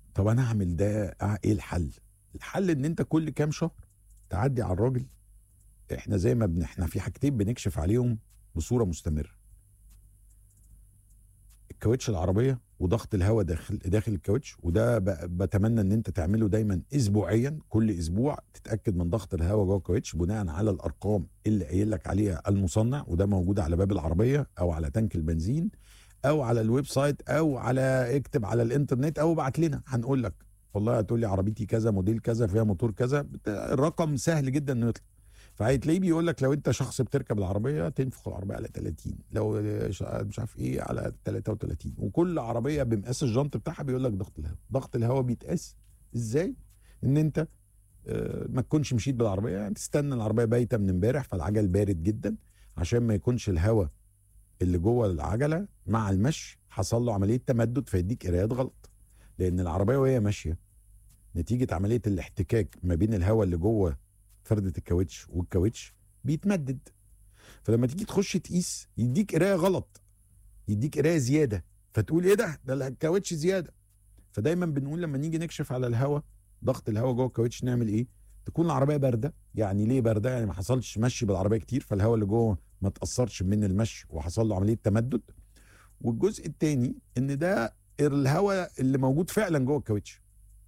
طب انا اعمل ده أع- ايه الحل الحل ان انت كل كام شهر تعدي على الراجل احنا زي ما بن... احنا في حاجتين بنكشف عليهم بصوره مستمره الكاوتش العربيه وضغط الهواء داخل داخل الكاوتش وده ب... بتمنى ان انت تعمله دايما اسبوعيا كل اسبوع تتاكد من ضغط الهواء جوه الكاوتش بناء على الارقام اللي قايل لك عليها المصنع وده موجود على باب العربيه او على تانك البنزين او على الويب سايت او على اكتب على الانترنت او ابعت لنا هنقول لك والله هتقول لي عربيتي كذا موديل كذا فيها موتور كذا بت- الرقم سهل جدا انه يطلع فهتلاقيه بيقول لك لو انت شخص بتركب العربيه تنفخ العربيه على 30 لو ش- مش عارف ايه على 33 وكل عربيه بمقاس الجنط بتاعها بيقول لك ضغط الهواء ضغط الهواء بيتقاس ازاي ان انت آه، ما تكونش مشيت بالعربيه يعني تستنى العربيه بايته من امبارح فالعجل بارد جدا عشان ما يكونش الهواء اللي جوه العجله مع المشي حصل له عمليه تمدد فيديك قرايات غلط لان العربيه وهي ماشيه نتيجه عمليه الاحتكاك ما بين الهواء اللي جوه فرده الكاوتش والكاوتش بيتمدد فلما تيجي تخش تقيس يديك قرايه غلط يديك قرايه زياده فتقول ايه ده ده الكاوتش زياده فدايما بنقول لما نيجي نكشف على الهواء ضغط الهواء جوه الكاوتش نعمل ايه تكون العربيه بارده يعني ليه بارده يعني ما حصلش مشي بالعربيه كتير فالهواء اللي جوه ما تاثرش من المشي وحصل له عمليه تمدد والجزء الثاني ان ده الهواء اللي موجود فعلا جوه الكاوتش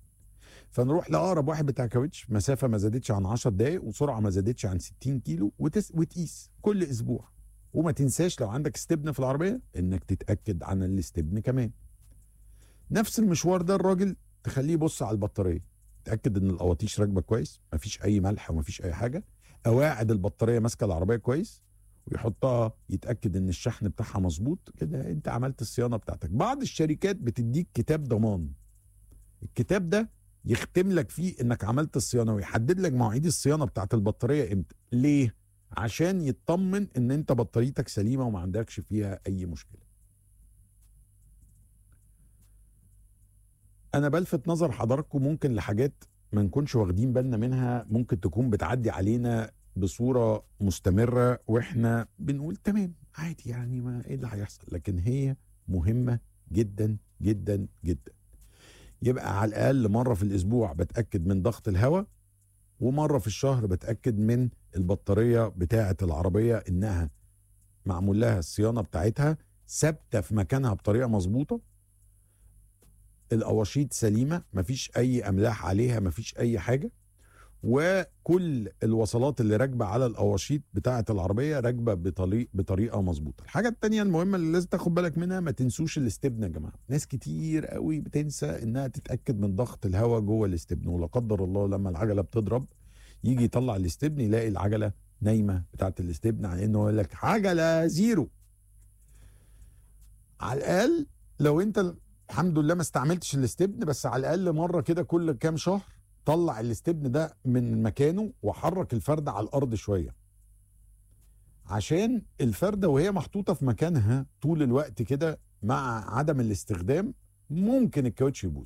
فنروح لاقرب واحد بتاع كاوتش مسافه ما زادتش عن 10 دقائق وسرعه ما زادتش عن 60 كيلو وتس وتقيس كل اسبوع وما تنساش لو عندك استبن في العربيه انك تتاكد عن الاستبن كمان نفس المشوار ده الراجل تخليه يبص على البطاريه تاكد ان القواطيش راكبه كويس مفيش اي ملح ومفيش اي حاجه قواعد البطاريه ماسكه العربيه كويس ويحطها يتاكد ان الشحن بتاعها مظبوط كده انت عملت الصيانه بتاعتك بعض الشركات بتديك كتاب ضمان الكتاب ده يختم لك فيه انك عملت الصيانه ويحدد لك مواعيد الصيانه بتاعت البطاريه امتى ليه عشان يطمن ان انت بطاريتك سليمه وما عندكش فيها اي مشكله انا بلفت نظر حضراتكم ممكن لحاجات ما نكونش واخدين بالنا منها ممكن تكون بتعدي علينا بصوره مستمره واحنا بنقول تمام عادي يعني ما ايه اللي هيحصل لكن هي مهمه جدا جدا جدا يبقى على الاقل مره في الاسبوع بتاكد من ضغط الهواء ومره في الشهر بتاكد من البطاريه بتاعه العربيه انها معمول لها الصيانه بتاعتها ثابته في مكانها بطريقه مظبوطه القواشيط سليمه مفيش اي املاح عليها مفيش اي حاجه وكل الوصلات اللي راكبه على القواشيط بتاعه العربيه راكبه بطريق بطريقه مظبوطه الحاجه التانية المهمه اللي لازم تاخد بالك منها ما تنسوش الاستبن يا جماعه ناس كتير قوي بتنسى انها تتاكد من ضغط الهواء جوه الاستبن ولا قدر الله لما العجله بتضرب يجي يطلع الاستبن يلاقي العجله نايمه بتاعه الاستبن على انه يقول لك عجله زيرو على الاقل لو انت الحمد لله ما استعملتش الاستبن بس على الاقل مره كده كل كام شهر طلع الاستبن ده من مكانه وحرك الفردة على الارض شويه عشان الفردة وهي محطوطة في مكانها طول الوقت كده مع عدم الاستخدام ممكن الكاوتش يبوظ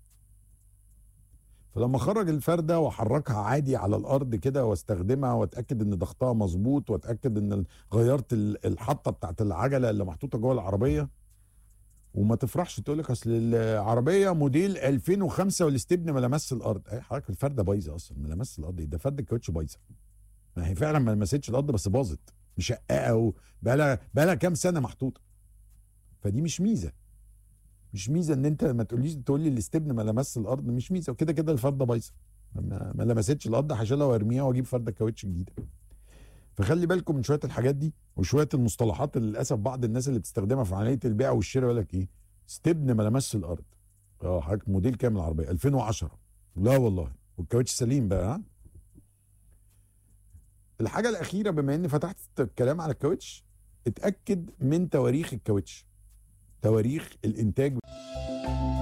فلما خرج الفردة وحركها عادي على الارض كده واستخدمها واتاكد ان ضغطها مظبوط واتاكد ان غيرت ال- الحطة بتاعت العجلة اللي محطوطة جوه العربية وما تفرحش تقول لك اصل العربيه موديل 2005 والاستبن ما لمس الارض اي حضرتك الفرده بايظه اصلا ما لمس الارض إيه ده فرده الكاوتش بايظه ما هي فعلا ما لمستش الارض بس باظت مشققه وبقى لها بقى لها كام سنه محطوطه فدي مش ميزه مش ميزه ان انت ما تقوليش تقول لي الاستبن ما لمس الارض مش ميزه وكده كده الفرده بايظه ما, ما لمستش الارض هشيلها وارميها واجيب فرده كاوتش جديده فخلي بالكم من شويه الحاجات دي وشويه المصطلحات اللي للاسف بعض الناس اللي بتستخدمها في عمليه البيع والشراء يقول لك ايه استبن ما لمسش الارض اه حضرتك موديل كام العربيه 2010 لا والله والكاوتش سليم بقى ها الحاجه الاخيره بما اني فتحت الكلام على الكاوتش اتاكد من تواريخ الكاوتش تواريخ الانتاج